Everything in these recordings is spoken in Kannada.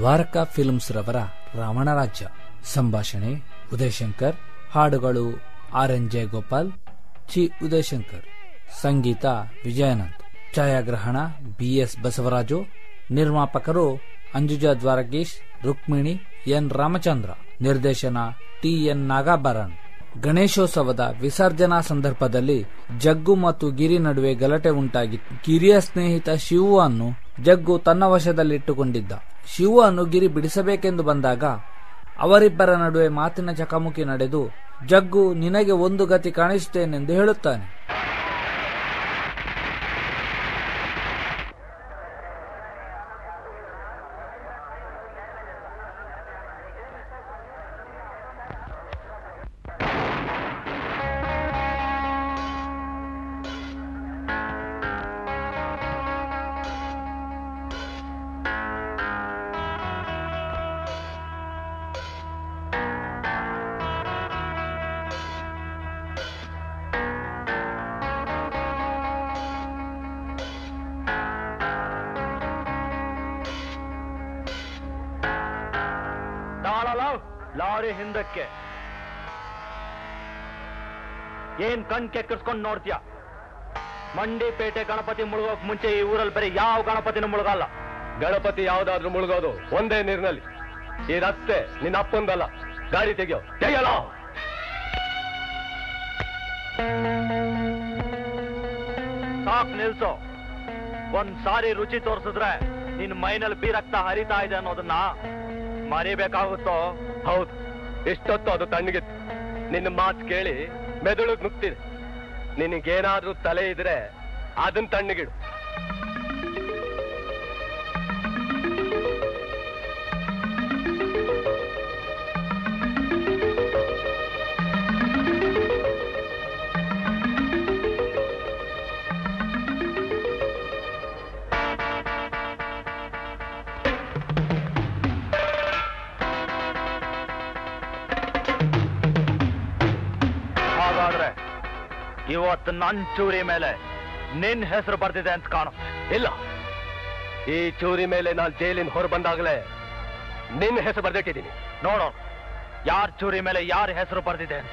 ದ್ವಾರಕ ಫಿಲ್ಮ್ಸ್ ರವರ ರಾವಣ ರಾಜ್ಯ ಸಂಭಾಷಣೆ ಉದಯಶಂಕರ್ ಹಾಡುಗಳು ಆರ್ ಎನ್ ಜಯಗೋಪಾಲ್ ಚಿ ಉದಯಶಂಕರ್ ಸಂಗೀತ ವಿಜಯಾನಂದ್ ಛಾಯಾಗ್ರಹಣ ಬಿಎಸ್ ಬಸವರಾಜು ನಿರ್ಮಾಪಕರು ಅಂಜುಜಾ ದ್ವಾರಕೀಶ್ ರುಕ್ಮಿಣಿ ಎನ್ ರಾಮಚಂದ್ರ ನಿರ್ದೇಶನ ಟಿ ಎನ್ ನಾಗಾಭರಣ್ ಗಣೇಶೋತ್ಸವದ ವಿಸರ್ಜನಾ ಸಂದರ್ಭದಲ್ಲಿ ಜಗ್ಗು ಮತ್ತು ಗಿರಿ ನಡುವೆ ಗಲಾಟೆ ಉಂಟಾಗಿತ್ತು ಗಿರಿಯ ಸ್ನೇಹಿತ ಶಿವು ಅನ್ನು ಜಗ್ಗು ತನ್ನ ವಶದಲ್ಲಿಟ್ಟುಕೊಂಡಿದ್ದ ಶಿವು ಅನ್ನು ಗಿರಿ ಬಿಡಿಸಬೇಕೆಂದು ಬಂದಾಗ ಅವರಿಬ್ಬರ ನಡುವೆ ಮಾತಿನ ಚಕಮಕಿ ನಡೆದು ಜಗ್ಗು ನಿನಗೆ ಒಂದು ಗತಿ ಕಾಣಿಸುತ್ತೇನೆಂದು ಹೇಳುತ್ತಾನೆ ತಾಳಲ ಲಾರಿ ಹಿಂದಕ್ಕೆ ಏನ್ ಕಣ್ ಕೆಕ್ಕರ್ಸ್ಕೊಂಡ್ ನೋಡ್ತೀಯ ಮಂಡಿ ಪೇಟೆ ಗಣಪತಿ ಮುಳುಗೋಕ್ ಮುಂಚೆ ಈ ಊರಲ್ಲಿ ಬರೀ ಯಾವ ಗಣಪತಿನೂ ಮುಳುಗಲ್ಲ ಗಣಪತಿ ಯಾವ್ದಾದ್ರೂ ಮುಳುಗೋದು ಒಂದೇ ನೀರಿನಲ್ಲಿ ಈ ರಸ್ತೆ ನಿನ್ನ ಅಪ್ಪಂದಲ್ಲ ಗಾಡಿ ತೆಗಿಯೋ ತೆಗಿಯಲ್ಲ ಸಾಕ್ ನಿಲ್ಸೋ ಒಂದ್ ಸಾರಿ ರುಚಿ ತೋರ್ಸಿದ್ರೆ ನಿನ್ ಮೈನಲ್ಲಿ ಬೀರಕ್ತ ಹರಿತಾ ಇದೆ ಅನ್ನೋದನ್ನ ಮರಿಬೇಕಾಗುತ್ತೋ ಹೌದು ಎಷ್ಟೊತ್ತು ಅದು ತಣ್ಣಗಿತ್ತು ನಿನ್ನ ಮಾತು ಕೇಳಿ ಮೆದುಳು ನುಗ್ತಿದೆ ನಿನಗೇನಾದ್ರೂ ತಲೆ ಇದ್ರೆ ಅದನ್ನ ತಣ್ಣಗಿಡು ಹಾಗಾದ್ರೆ ಇವತ್ತು ನನ್ ಚೂರಿ ಮೇಲೆ ನಿನ್ ಹೆಸರು ಬರ್ತಿದೆ ಅಂತ ಕಾಣು ಇಲ್ಲ ಈ ಚೂರಿ ಮೇಲೆ ನಾನು ಜೈಲಿನ ಹೊರ ಬಂದಾಗಲೇ ನಿನ್ನ ಹೆಸರು ಬರ್ದಿಟ್ಟಿದ್ದೀನಿ ನೋಡೋ ಯಾರ್ ಚೂರಿ ಮೇಲೆ ಯಾರ ಹೆಸರು ಬರ್ದಿದೆ ಅಂತ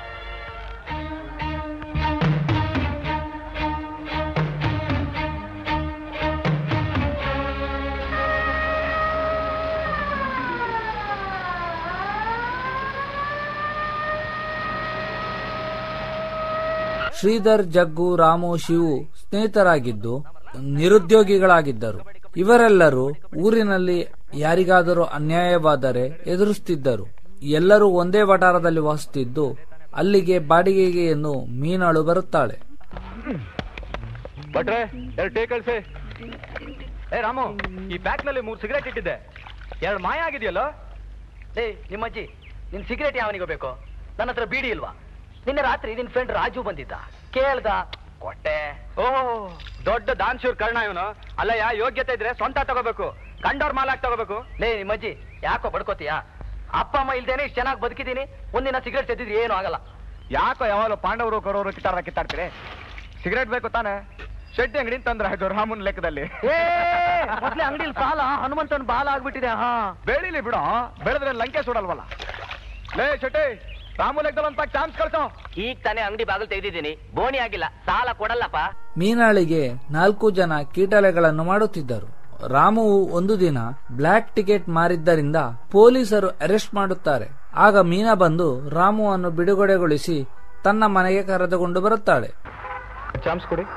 ಶ್ರೀಧರ್ ಜಗ್ಗು ರಾಮು ಶಿವು ಸ್ನೇಹಿತರಾಗಿದ್ದು ನಿರುದ್ಯೋಗಿಗಳಾಗಿದ್ದರು ಇವರೆಲ್ಲರೂ ಊರಿನಲ್ಲಿ ಯಾರಿಗಾದರೂ ಅನ್ಯಾಯವಾದರೆ ಎದುರಿಸುತ್ತಿದ್ದರು ಎಲ್ಲರೂ ಒಂದೇ ವಟಾರದಲ್ಲಿ ವಾಸಿಸುತ್ತಿದ್ದು ಅಲ್ಲಿಗೆ ಬಾಡಿಗೆಗೆ ಎಂದು ಮೀನಾಳು ಬರುತ್ತಾಳೆ ಭಟ್ರೆ ಎರಡು ಟೇ ಕಳ್ಸಿ ಏ ರಾಮು ಈ ಪ್ಯಾಕ್ ನಲ್ಲಿ ಮೂರು ಸಿಗರೇಟ್ ಇಟ್ಟಿದ್ದೆ ಎರಡು ಮಾಯ ಆಗಿದೆಯಲ್ಲ ಏಯ್ ನಿಮ್ಮಜ್ಜಿ ನಿನ್ ಸಿಗರೇಟ್ ಯಾವನಿಗೂ ಬೇಕು ನನ್ನ ಹತ್ರ ಬೀಡಿ ಇಲ್ವಾ ನಿನ್ನೆ ರಾತ್ರಿ ನಿನ್ ಫ್ರೆಂಡ್ ರಾಜು ಬಂದಿದ್ದ ಕೇಳ್ದ ಕೊಟ್ಟೆ ಓ ದೊಡ್ಡ ದಾನ್ಶೂರ್ ಕರ್ಣ ಇವನು ಅಲ್ಲಯ್ಯ ಯೋಗ್ಯತೆ ಇದ್ರೆ ಸ್ವಂತ ತಗೋಬೇಕು ಕಂಡೋರ್ ಮಾಲಾಕ್ ತಗೋಬೇಕು ಲೇ ನಿಮ್ಮಜ್ಜಿ ಯಾಕೋ ಬಡ್ಕೋತೀಯ ಅಪ್ಪ ಅಮ್ಮ ಇಲ್ದೇನೆ ಇಷ್ಟು ಚೆನ್ನಾಗಿ ಬದುಕಿದೀನಿ ಒಂದಿನ ಸಿಗರೇಟ್ ತೆಗೆದಿದ್ರೆ ಏನು ಆಗಲ್ಲ ಯಾಕೋ ಯಾವಾಗಲೂ ಪಾಂಡವರು ಕರೋರು ಕಿತ್ತಾಡ ಕಿತ್ತಾಡ್ತೀರಿ ಸಿಗರೇಟ್ ಬೇಕು ತಾನೆ ಶೆಟ್ಟಿ ಅಂಗಡಿ ತಂದ್ರ ಇದು ರಾಮನ್ ಲೆಕ್ಕದಲ್ಲಿ ಏ ಮೊದ್ಲೇ ಅಂಗಡಿಲಿ ಸಾಲ ಹನುಮಂತನ್ ಬಾಲ ಆಗ್ಬಿಟ್ಟಿದೆ ಹಾ ಬೆಳಿಲಿ ಬಿಡು ಬೆಳೆದ್ರೆ ಲಂಕೆ ಸುಡಲ್ವಲ್ಲ ಲೇ ಶೆಟ್ಟಿ ರಾಮು ಲೆಕ್ಕದಲ್ಲಿ ಅಂತ ಚಾನ್ಸ್ ಕಳ್ಸೋ ಈಗ ತಾನೇ ಅಂಗಡಿ ಬಾಗಿಲು ತೆಗೆದಿದ್ದೀನಿ ಬೋಣಿ ಆಗಿಲ್ಲ ಸಾಲ ಕೊಡಲ್ಲಪ್ಪ ಮೀನಾಳಿಗೆ ನಾಲ್ಕು ಜನ ಕೀಟಲೆಗಳನ್ನು ಮಾಡುತ್ತಿದ್ದರು ರಾಮುವು ಒಂದು ದಿನ ಬ್ಲ್ಯಾಕ್ ಟಿಕೆಟ್ ಮಾರಿದ್ದರಿಂದ ಪೊಲೀಸರು ಅರೆಸ್ಟ್ ಮಾಡುತ್ತಾರೆ ಆಗ ಮೀನಾ ಬಂದು ರಾಮುವನ್ನು ಬಿಡುಗಡೆಗೊಳಿಸಿ ತನ್ನ ಮನೆಗೆ ಕರೆದುಕೊಂಡು ಬರುತ್ತಾಳೆ ಚಾನ್ಸ್ ಕೊಡಿ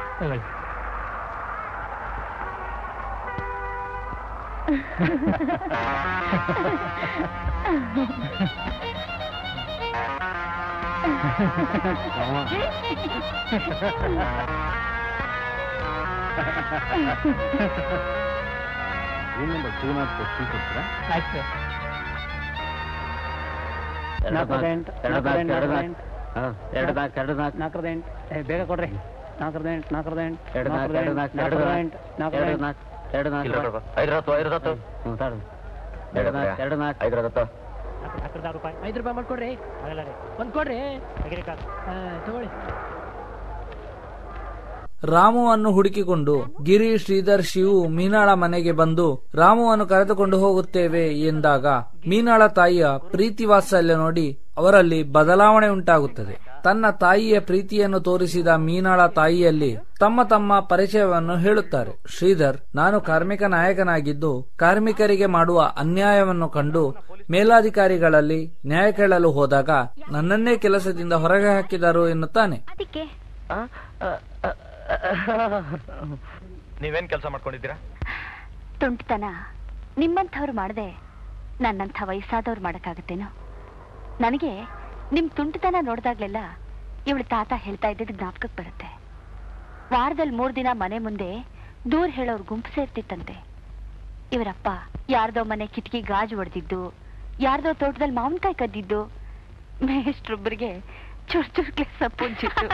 ಎರಡು ನಾಲ್ಕು ಎರಡು ನಾಲ್ಕು ನಾಲ್ಕರದ ಎಂಟು ಏ ಬೇಗ ಕೊಡ್ರಿ ನಾಲ್ಕರದ ಎಂಟು ನಾಲ್ಕರದ ಎಂಟು ಎರಡು ನಾಲ್ಕು ಎರಡು ನಾಲ್ಕು ನಾಲ್ಕರದ ಎಂಟು ನಾಲ್ಕರದ ನಾಲ್ಕು ಎರಡು ನಾಲ್ಕು ಐದರತ್ತು ಐದರತ್ತು ಹ್ಞೂ ತಾಡು ಎರಡು ನಾಲ್ಕು ಎರಡು ನಾಲ್ಕು ಐದರತ್ತು ಐದು ರೂಪಾಯಿ ಮಾಡ್ಕೊಡ್ರಿ ಒಂದ್ ಕೊಡ್ರಿ ತಗೊಳ್ಳಿ ರಾಮುವನ್ನು ಹುಡುಕಿಕೊಂಡು ಗಿರಿ ಶ್ರೀಧರ್ ಶಿವು ಮೀನಾಳ ಮನೆಗೆ ಬಂದು ರಾಮುವನ್ನು ಕರೆದುಕೊಂಡು ಹೋಗುತ್ತೇವೆ ಎಂದಾಗ ಮೀನಾಳ ತಾಯಿಯ ಪ್ರೀತಿ ವಾತ್ಸಲ್ಯ ನೋಡಿ ಅವರಲ್ಲಿ ಬದಲಾವಣೆ ಉಂಟಾಗುತ್ತದೆ ತನ್ನ ತಾಯಿಯ ಪ್ರೀತಿಯನ್ನು ತೋರಿಸಿದ ಮೀನಾಳ ತಾಯಿಯಲ್ಲಿ ತಮ್ಮ ತಮ್ಮ ಪರಿಚಯವನ್ನು ಹೇಳುತ್ತಾರೆ ಶ್ರೀಧರ್ ನಾನು ಕಾರ್ಮಿಕ ನಾಯಕನಾಗಿದ್ದು ಕಾರ್ಮಿಕರಿಗೆ ಮಾಡುವ ಅನ್ಯಾಯವನ್ನು ಕಂಡು ಮೇಲಾಧಿಕಾರಿಗಳಲ್ಲಿ ನ್ಯಾಯ ಕೇಳಲು ಹೋದಾಗ ನನ್ನನ್ನೇ ಕೆಲಸದಿಂದ ಹೊರಗೆ ಹಾಕಿದರು ಎನ್ನುತ್ತಾನೆ ಅದಕ್ಕೆ ನೀವೇನ್ ಕೆಲಸ ಮಾಡ್ಕೊಂಡಿದ್ದೀರಾ ತುಂಟತನ ನಿಮ್ಮಂಥವ್ರು ಮಾಡದೆ ನನ್ನಂಥ ವಯಸ್ಸಾದವ್ರು ಮಾಡಕ್ಕಾಗತ್ತೇನೋ ನನಗೆ ನಿಮ್ ತುಂಟತನ ನೋಡಿದಾಗ್ಲೆಲ್ಲ ಇವಳ ತಾತ ಹೇಳ್ತಾ ಇದ್ದಿದ್ದು ಜ್ಞಾಪಕಕ್ಕೆ ಬರುತ್ತೆ ವಾರದಲ್ಲಿ ಮೂರ್ ದಿನ ಮನೆ ಮುಂದೆ ದೂರ ಹೇಳೋರ್ ಗುಂಪು ಸೇರ್ತಿತ್ತಂತೆ ಇವರಪ್ಪ ಯಾರ್ದೋ ಮನೆ ಕಿಟಕಿ ಗಾಜು ಹೊಡೆದಿದ್ದು ಯಾರ್ದೋ ತೋಟದಲ್ಲಿ ಮಾವಿನಕಾಯಿ ಕದ್ದಿದ್ದು ಮೇಷ್ಟ್ರೊಬ್ಬರಿಗೆ ಚುರ್ ಚುರ್ಕ್ಲೆ ಸಪ್ಪುಂಚಿತ್ತು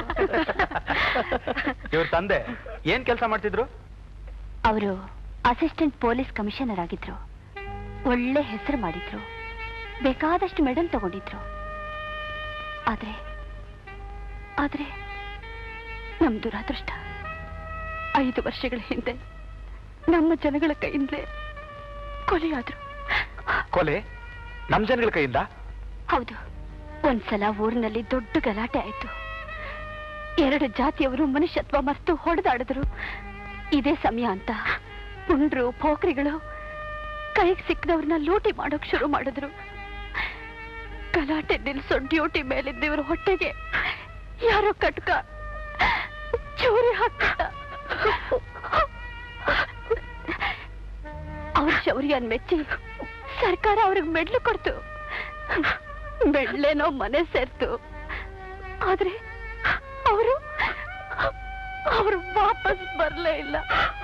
ಇವ್ರ ತಂದೆ ಏನ್ ಕೆಲಸ ಮಾಡ್ತಿದ್ರು ಅವರು ಅಸಿಸ್ಟೆಂಟ್ ಪೊಲೀಸ್ ಕಮಿಷನರ್ ಆಗಿದ್ರು ಒಳ್ಳೆ ಹೆಸರು ಮಾಡಿದ್ರು ಬೇಕಾದಷ್ಟು ಮೆಡಲ್ ತಗೊಂಡಿದ್ರು ಆದ್ರೆ ಆದ್ರೆ ನಮ್ ದುರಾದೃಷ್ಟ ಐದು ವರ್ಷಗಳ ಹಿಂದೆ ನಮ್ಮ ಜನಗಳ ಕೈಯಿಂದಲೇ ಕೊಲೆಯಾದ್ರು ಕೊಲೆ ನಮ್ ಜನಗಳ ಕೈಯಿಂದ ಹೌದು ಒಂದ್ಸಲ ಊರಿನಲ್ಲಿ ದೊಡ್ಡ ಗಲಾಟೆ ಆಯ್ತು ಎರಡು ಜಾತಿಯವರು ಮನುಷ್ಯತ್ವ ಮರೆತು ಹೊಡೆದಾಡಿದ್ರು ಇದೇ ಸಮಯ ಅಂತ ಪುಂಡ್ರು ಪೋಖ್ರಿಗಳು ಕೈಗೆ ಸಿಕ್ಕದವ್ರನ್ನ ಲೂಟಿ ಮಾಡೋಕ್ ಶುರು ಮಾಡಿದ್ರು ಗಲಾಟೆ ನಿಲ್ಸೋ ಡ್ಯೂಟಿ ಮೇಲಿದ್ದವ್ರ ಹೊಟ್ಟೆಗೆ ಯಾರೋ ಕಟ್ಕ ಚೂರಿ ಹಾಕ್ಬಿಟ್ಟ ಅವ್ರ ಶೌರ್ಯನ್ ಮೆಚ್ಚಿ ಸರ್ಕಾರ ಅವ್ರಿಗೆ ಮೆಡ್ಲು ಕೊಡ್ತು ಬೆಳ್ಳೆನೋ ಮನೆ ಸೇರ್ತು ಆದ್ರೆ ಅವರು ಅವರು ವಾಪಸ್ ಬರ್ಲೇ ಇಲ್ಲ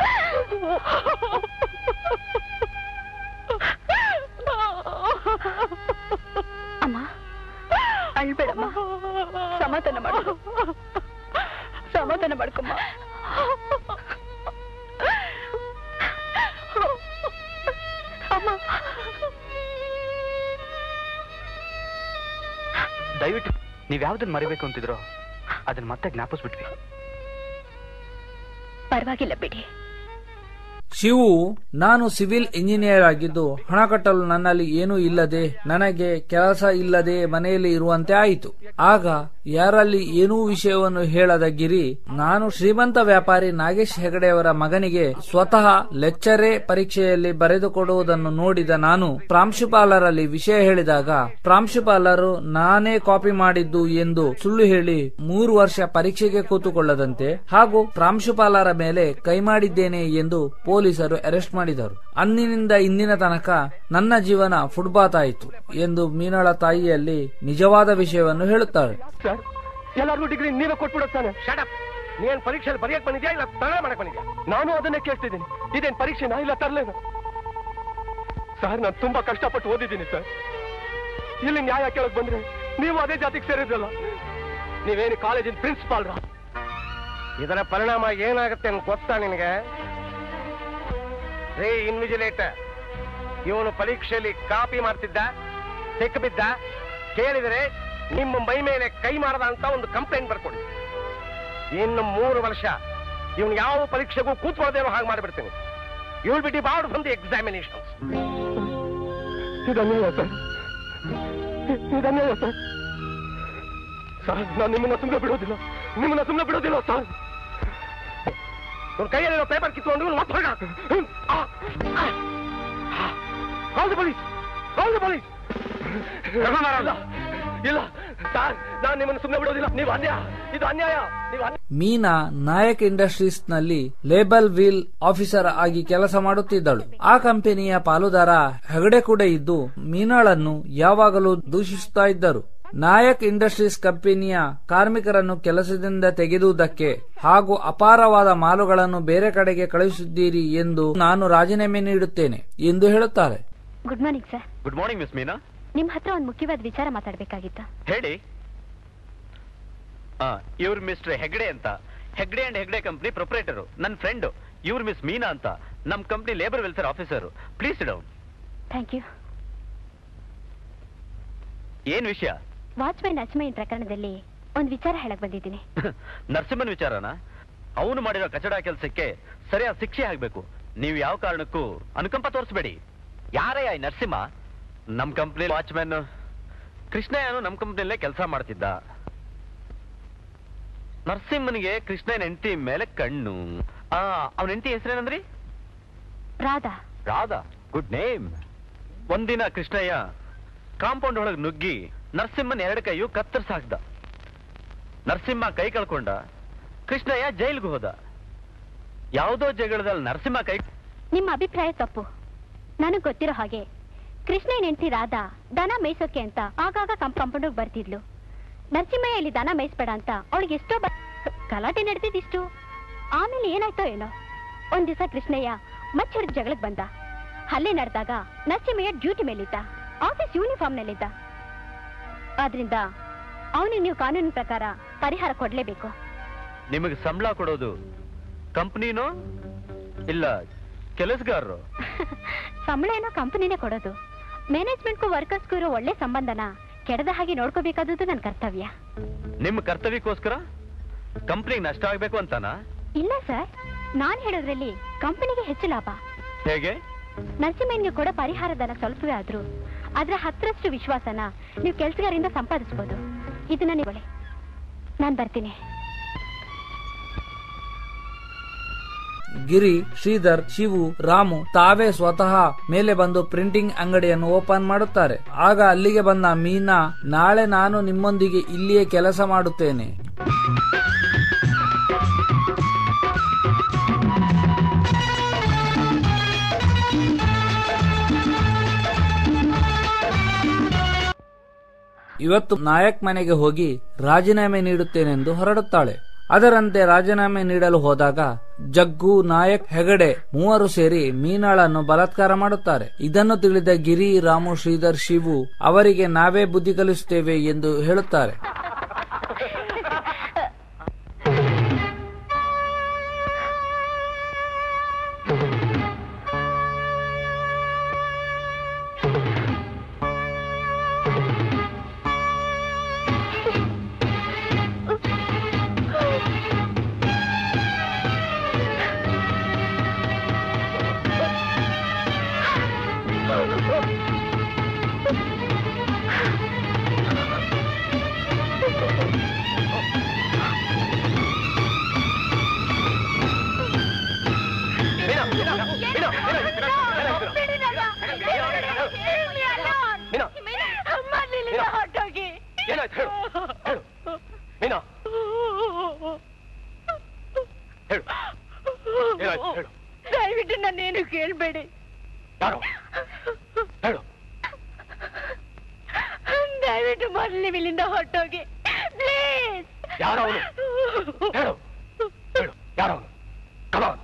ಅಮ್ಮ ಅಳ್ಬೇಡಮ್ಮ ಸಮಾಧಾನ ಮಾಡು ಸಮಾಧಾನ ಮಾಡ್ಕೊಮ್ಮ ಅಮ್ಮ ದಯವಿಟ್ಟು ನೀವ್ ಯಾವ್ದನ್ನ ಮರಿಬೇಕು ಅಂತಿದ್ರೋ ಅದನ್ನ ಮತ್ತೆ ಜ್ಞಾಪಿಸ್ಬಿಟ್ವಿ ಪರವಾಗಿಲ್ಲ ಬಿಡಿ ಶಿವು ನಾನು ಸಿವಿಲ್ ಇಂಜಿನಿಯರ್ ಆಗಿದ್ದು ಹಣ ಕಟ್ಟಲು ನನ್ನಲ್ಲಿ ಏನೂ ಇಲ್ಲದೆ ನನಗೆ ಕೆಲಸ ಇಲ್ಲದೆ ಮನೆಯಲ್ಲಿ ಇರುವಂತೆ ಆಯಿತು ಆಗ ಯಾರಲ್ಲಿ ಏನೂ ವಿಷಯವನ್ನು ಹೇಳದ ಗಿರಿ ನಾನು ಶ್ರೀಮಂತ ವ್ಯಾಪಾರಿ ನಾಗೇಶ್ ಹೆಗಡೆಯವರ ಮಗನಿಗೆ ಸ್ವತಃ ಲೆಕ್ಚರೇ ಪರೀಕ್ಷೆಯಲ್ಲಿ ಬರೆದುಕೊಡುವುದನ್ನು ನೋಡಿದ ನಾನು ಪ್ರಾಂಶುಪಾಲರಲ್ಲಿ ವಿಷಯ ಹೇಳಿದಾಗ ಪ್ರಾಂಶುಪಾಲರು ನಾನೇ ಕಾಪಿ ಮಾಡಿದ್ದು ಎಂದು ಸುಳ್ಳು ಹೇಳಿ ಮೂರು ವರ್ಷ ಪರೀಕ್ಷೆಗೆ ಕೂತುಕೊಳ್ಳದಂತೆ ಹಾಗೂ ಪ್ರಾಂಶುಪಾಲರ ಮೇಲೆ ಕೈ ಮಾಡಿದ್ದೇನೆ ಎಂದು ಪೊಲೀಸರು ಅರೆಸ್ಟ್ ಮಾಡಿದರು ಅಂದಿನಿಂದ ಇಂದಿನ ತನಕ ನನ್ನ ಜೀವನ ಫುಟ್ಬಾತ್ ಆಯಿತು ಎಂದು ಮೀನಾಳ ತಾಯಿಯಲ್ಲಿ ನಿಜವಾದ ವಿಷಯವನ್ನು ಹೇಳುತ್ತಾಳೆ ಸರ್ ಎಲ್ಲಾರ್ಗೂ ಡಿಗ್ರಿ ನೀವೇ ಕೊಟ್ಬಿಡುತ್ತಾನೆ ಶಟಪ್ ನೀನ್ ಪರೀಕ್ಷೆಯಲ್ಲಿ ಬರೆಯಕ್ ಬಂದಿದ್ಯಾ ಇಲ್ಲ ತಲೆ ಮಾಡಕ್ ಬಂದಿದ್ಯಾ ನಾನು ಅದನ್ನೇ ಕೇಳ್ತಿದ್ದೀನಿ ಇದೇನ್ ಪರೀಕ್ಷೆನಾ ಇಲ್ಲ ತರ್ಲೇನ ಸರ್ ನಾನು ತುಂಬಾ ಕಷ್ಟಪಟ್ಟು ಓದಿದ್ದೀನಿ ಸರ್ ಇಲ್ಲಿ ನ್ಯಾಯ ಕೇಳಕ್ ಬಂದ್ರೆ ನೀವು ಅದೇ ಜಾತಿಗೆ ಸೇರಿದ್ರಲ್ಲ ನೀವೇನು ಕಾಲೇಜಿನ ಪ್ರಿನ್ಸಿಪಾಲ್ರ ಇದರ ಪರಿಣಾಮ ಏನಾಗುತ್ತೆ ಅಂತ ಗೊತ್ತಾ ನಿನಗೆ ರೇ ಇನ್ವಿಜಿಲೇಟರ್ ಇವನು ಪರೀಕ್ಷೆಯಲ್ಲಿ ಕಾಪಿ ಮಾಡ್ತಿದ್ದ ಸಿಕ್ಕಿಬಿದ್ದ ಕೇಳಿದರೆ ನಿಮ್ಮ ಮೈ ಮೇಲೆ ಕೈ ಮಾಡದ ಅಂತ ಒಂದು ಕಂಪ್ಲೇಂಟ್ ಬರ್ಕೊಡಿ ಇನ್ನು ಮೂರು ವರ್ಷ ಇವನು ಯಾವ ಪರೀಕ್ಷೆಗೂ ಕೂತ್ಕೊಳ್ಳದೇನೋ ಹಾಗೆ ಮಾಡಿಬಿಡ್ತೀನಿ you will be debarred from the examinations ಇದನ್ನೇ ಸರ್ ಇದನ್ನೇ ಸರ್ ಸರ್ ನಾನು ನಿಮ್ಮನ್ನ ಸುಮ್ಮನೆ ಬಿಡೋದಿಲ್ಲ ನಿಮ್ಮನ್ನ ಸುಮ್ಮನೆ ಬಿಡೋದಿಲ್ಲ ಸರ್ ಒಂದು ಕೈಯಲ್ಲಿರೋ ಪೇಪರ್ ಕಿತ್ಕೊಂಡು ಇವ್ನು ಮತ್ತೆ ಹೊರಗ call the police call the police ಇಲ್ಲ ಇಲ್ಲ ಸರ್ ನಾನು ನಿಮ್ಮನ್ನು ಸುಮ್ಮನೆ ಬಿಡೋದಿಲ್ಲ ನೀವು ಅನ್ಯಾಯ ಇದು ಅನ್ಯಾಯ ನೀವು ಅನ್ಯಾಯ ಮೀನಾ ನಾಯಕ್ ಇಂಡಸ್ಟ್ರೀಸ್ ನಲ್ಲಿ ಲೇಬಲ್ ವೀಲ್ ಆಫೀಸರ್ ಆಗಿ ಕೆಲಸ ಮಾಡುತ್ತಿದ್ದಳು ಆ ಕಂಪನಿಯ ಪಾಲುದಾರ ಹೆಗಡೆ ಕೂಡ ಇದ್ದು ಮೀನಾಳನ್ನು ಯಾವಾಗಲೂ ದೂಷಿಸುತ್ತಾ ಇದ್ದರು ನಾಯಕ್ ಇಂಡಸ್ಟ್ರೀಸ್ ಕಂಪನಿಯ ಕಾರ್ಮಿಕರನ್ನು ಕೆಲಸದಿಂದ ತೆಗೆದುದಕ್ಕೆ ಹಾಗೂ ಅಪಾರವಾದ ಮಾಲುಗಳನ್ನು ಬೇರೆ ಕಡೆಗೆ ಕಳುಹಿಸಿದ್ದೀರಿ ಎಂದು ನಾನು ರಾಜೀನಾಮೆ ನೀಡುತ್ತೇನೆ ಎಂದು ಹೇಳುತ್ತಾರೆ good morning sir good morning miss Meena ನಿಮ್ ಹತ್ರ ಒಂದು ಮುಖ್ಯವಾದ ವಿಚಾರ ಮಾತಾಡ್ಬೇಕಾಗಿತ್ತು ಹೇಳಿ ಇವ್ರು ಮಿಸ್ಟರ್ ಹೆಗ್ಡೆ ಅಂತ Hegde and Hegde company proprietor ನನ್ನ ಫ್ರೆಂಡ್ ಇವ್ರು ಮಿಸ್ ಮೀನಾ ಅಂತ ನಮ್ company labour welfare officer please down thank you ಏನ್ ವಿಷಯ ವಾಚ್ಮ್ಯಾನ್ ನರಸಿಂಹಯ್ಯನ ಪ್ರಕರಣದಲ್ಲಿ ಒಂದು ವಿಚಾರ ಹೇಳಕ್ ಬಂದಿದ್ದೀನಿ ನರಸಿಂಹನ್ ವಿಚಾರನ ಅವನು ಮಾಡಿರೋ ಕಚಡ ಕೆಲಸಕ್ಕೆ ಸರಿಯಾದ ಶಿಕ್ಷೆ ಆಗ್ಬೇಕು ನೀವು ಯಾವ ಕಾರಣಕ್ಕೂ ಅನುಕಂಪ ತೋರಿಸ್ಬೇಡಿ ಯಾರಯ್ಯ ಈ ನರಸಿಂಹ ನಮ್ ಕಂಪ್ನಿ ವಾಚ್ಮ್ಯಾನ್ ಕೃಷ್ಣಯ್ಯನು ನಮ್ ಕಂಪ್ನಿಯಲ್ಲೇ ಕೆಲಸ ಮಾಡ್ತಿದ್ದ ನರಸಿಂಹನಿಗೆ ಕೃಷ್ಣಯ್ಯನ ಹೆಂಡತಿ ಮೇಲೆ ಕಣ್ಣು ಆ ಅವನ ಹೆಂಡತಿ ಹೆಸರೇನಂದ್ರಿ ರಾಧಾ ರಾಧಾ ಗುಡ್ ನೇಮ್ ಒಂದಿನ ಕೃಷ್ಣಯ್ಯ ಕಾಂಪೌಂಡ್ ಒಳಗೆ ನುಗ್ಗಿ ನರಸಿಂಹನ ಎರಡು ಕೈಯು ಕತ್ತರಿಸಾಕ್ದ ನರಸಿಂಹ ಕೈ ಕಳ್ಕೊಂಡ ಕೃಷ್ಣಯ್ಯ ಜೈಲ್ಗೆ ಹೋದ ಯಾವುದೋ ಜಗಳದಲ್ಲಿ ನರಸಿಂಹ ಕೈ ನಿಮ್ಮ ಅಭಿಪ್ರಾಯ ತಪ್ಪು ನನಗ್ ಗೊತ್ತಿರೋ ಹಾಗೆ ಕೃಷ್ಣಯ್ಯನ ಹೆಂಡತಿ ರಾಧಾ ದನ ಮೇಯ್ಸೋಕೆ ಅಂತ ಆಗಾಗ ಕಂಪೌಂಡ್ ಬರ್ತಿದ್ಲು ನರಸಿಂಹಯ್ಯ ಇಲ್ಲಿ ದನ ಮೇಯಿಸ್ಬೇಡ ಅಂತ ಅವಳಿಗೆ ಎಷ್ಟೋ ಬ- ಗಲಾಟೆ ನಡೆದಿದ್ದಿಷ್ಟು ಆಮೇಲೆ ಏನಾಯ್ತೋ ಏನೋ ಒಂದ್ ದಿವಸ ಕೃಷ್ಣಯ್ಯ ಮಚ್ಚ ಹಿಡಿದು ಜಗಳಕ್ಕೆ ಬಂದ ಹಲ್ಲೆ ನಡೆದಾಗ ನರಸಿಂಹಯ್ಯ ಡ್ಯೂಟಿ ಮೇಲಿದ್ದ ಆಫೀಸ್ ಯೂನಿಫಾರ್ಮ್ ನಲ್ಲಿದ್ದ ಆದ್ರಿಂದ ಅವನಿಗೆ ನೀವು ಕಾನೂನಿನ ಪ್ರಕಾರ ಪರಿಹಾರ ಕೊಡ್ಲೇಬೇಕು ನಿಮಗೆ ಸಂಬಳ ಕೊಡೋದು ಕಂಪ್ನಿನೋ ಇಲ್ಲ ಕೆಲಸಗಾರರು ಸಂಬಳ ಏನೋ ಕಂಪನಿನೇ ಕೊಡೋದು ಮ್ಯಾನೇಜ್ಮೆಂಟ್ಗೂ ವರ್ಕರ್ಸ್ಗೂ ಇರೋ ಒಳ್ಳೆ ಸಂಬಂಧನ ಕೆಡದ ಹಾಗೆ ನೋಡ್ಕೋಬೇಕಾದದ್ದು ನನ್ನ ಕರ್ತವ್ಯ ನಿಮ್ಮ ಕರ್ತವ್ಯಕ್ಕೋಸ್ಕರ ಕಂಪ್ನಿಗೆ ನಷ್ಟ ಆಗ್ಬೇಕು ಅಂತಾನಾ ಇಲ್ಲ ಸರ್ ನಾನ್ ಹೇಳೋದ್ರಲ್ಲಿ ಕಂಪನಿಗೆ ಹೆಚ್ಚು ಲಾಭ ಹೇಗೆ ನರಸಿಂಹನ್ಗೆ ಕೂಡ ಪರಿಹಾರ ಧನ ಸ್ವಲ್ಪವೇ ಆದ್ರೂ ಅದರ ಹತ್ತರಷ್ಟು ವಿಶ್ವಾಸನ ನೀವು ಕೆಲಸಗಾರಿಂದ ಸಂಪಾದಿಸಬಹುದು ಇದನ್ನ ನೀವು ನಾನ್ ಬರ್ತೀನಿ ಗಿರಿ ಶ್ರೀಧರ್ ಶಿವು ರಾಮು ತಾವೇ ಸ್ವತಃ ಮೇಲೆ ಬಂದು ಪ್ರಿಂಟಿಂಗ್ ಅಂಗಡಿಯನ್ನು ಓಪನ್ ಮಾಡುತ್ತಾರೆ ಆಗ ಅಲ್ಲಿಗೆ ಬಂದ ಮೀನಾ ನಾಳೆ ನಾನು ನಿಮ್ಮೊಂದಿಗೆ ಇಲ್ಲಿಯೇ ಕೆಲಸ ಮಾಡುತ್ತೇನೆ ಇವತ್ತು ನಾಯಕ್ ಮನೆಗೆ ಹೋಗಿ ರಾಜೀನಾಮೆ ನೀಡುತ್ತೇನೆಂದು ಹೊರಡುತ್ತಾಳೆ ಅದರಂತೆ ರಾಜೀನಾಮೆ ನೀಡಲು ಹೋದಾಗ ಜಗ್ಗು ನಾಯಕ್ ಹೆಗಡೆ ಮೂವರು ಸೇರಿ ಮೀನಾಳನ್ನು ಬಲಾತ್ಕಾರ ಮಾಡುತ್ತಾರೆ ಇದನ್ನು ತಿಳಿದ ಗಿರಿ ರಾಮು ಶ್ರೀಧರ್ ಶಿವು ಅವರಿಗೆ ನಾವೇ ಬುದ್ಧಿ ಕಲಿಸುತ್ತೇವೆ ಎಂದು ಹೇಳುತ್ತಾರೆ ಮೀನಾ, ಮೀನಾ, ಮೀನಾ, ಮೀನಾ, ಏನಾಯ್ತು ಹೇಳು ಹೇಳು ಮೀನಾ ಹೇಳು ಏನಾಯ್ತು ಹೇಳು ದಯವಿಟ್ಟು ನನ್ನೇನು ಕೇಳ್ಬೇಡಿ ಯಾರು ಹೇಳು ದಯವಿಟ್ಟು ಮೊದಲು ನೀವು ಇಲ್ಲಿಂದ ಹೊರಟೋಗಿ ಪ್ಲೀಸ್ ಯಾರು ಅವನು ಹೇಳು ಹೇಳು ಯಾರು ಅವನು ಕಮಾನ್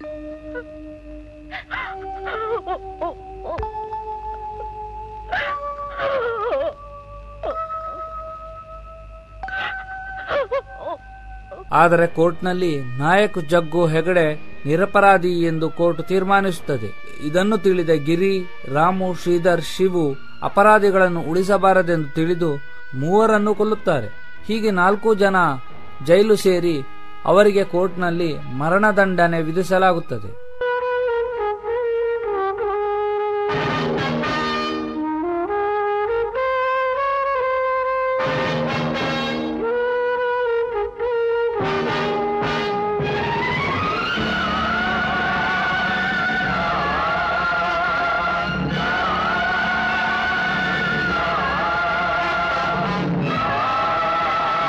ಆದರೆ ಕೋರ್ಟ್ನಲ್ಲಿ ನಾಯಕ್ ಜಗ್ಗು ಹೆಗಡೆ ನಿರಪರಾಧಿ ಎಂದು ಕೋರ್ಟ್ ತೀರ್ಮಾನಿಸುತ್ತದೆ ಇದನ್ನು ತಿಳಿದ ಗಿರಿ ರಾಮು ಶ್ರೀಧರ್ ಶಿವು ಅಪರಾಧಿಗಳನ್ನು ಉಳಿಸಬಾರದೆಂದು ತಿಳಿದು ಮೂವರನ್ನು ಕೊಲ್ಲುತ್ತಾರೆ ಹೀಗೆ ನಾಲ್ಕು ಜನ ಜೈಲು ಸೇರಿ ಅವರಿಗೆ ಕೋರ್ಟ್ನಲ್ಲಿ ಮರಣದಂಡನೆ ವಿಧಿಸಲಾಗುತ್ತದೆ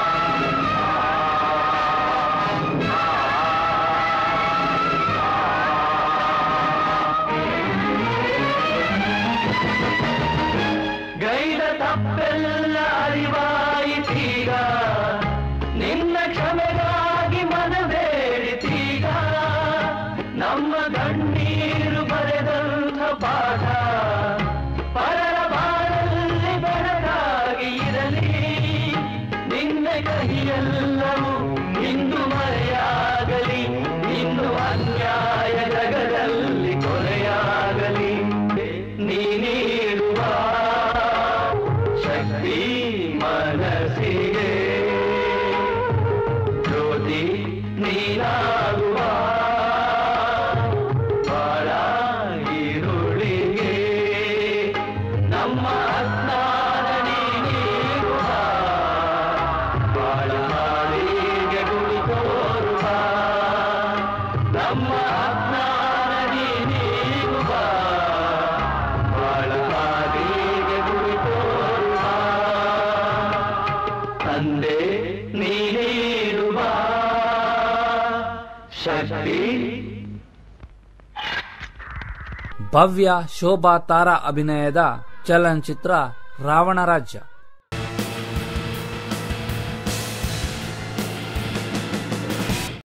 ಆ ಭವ್ಯ ಶೋಭಾ ತಾರಾ ಅಭಿನಯದ ಚಲನಚಿತ್ರ ರಾವಣ ರಾಜ್ಯ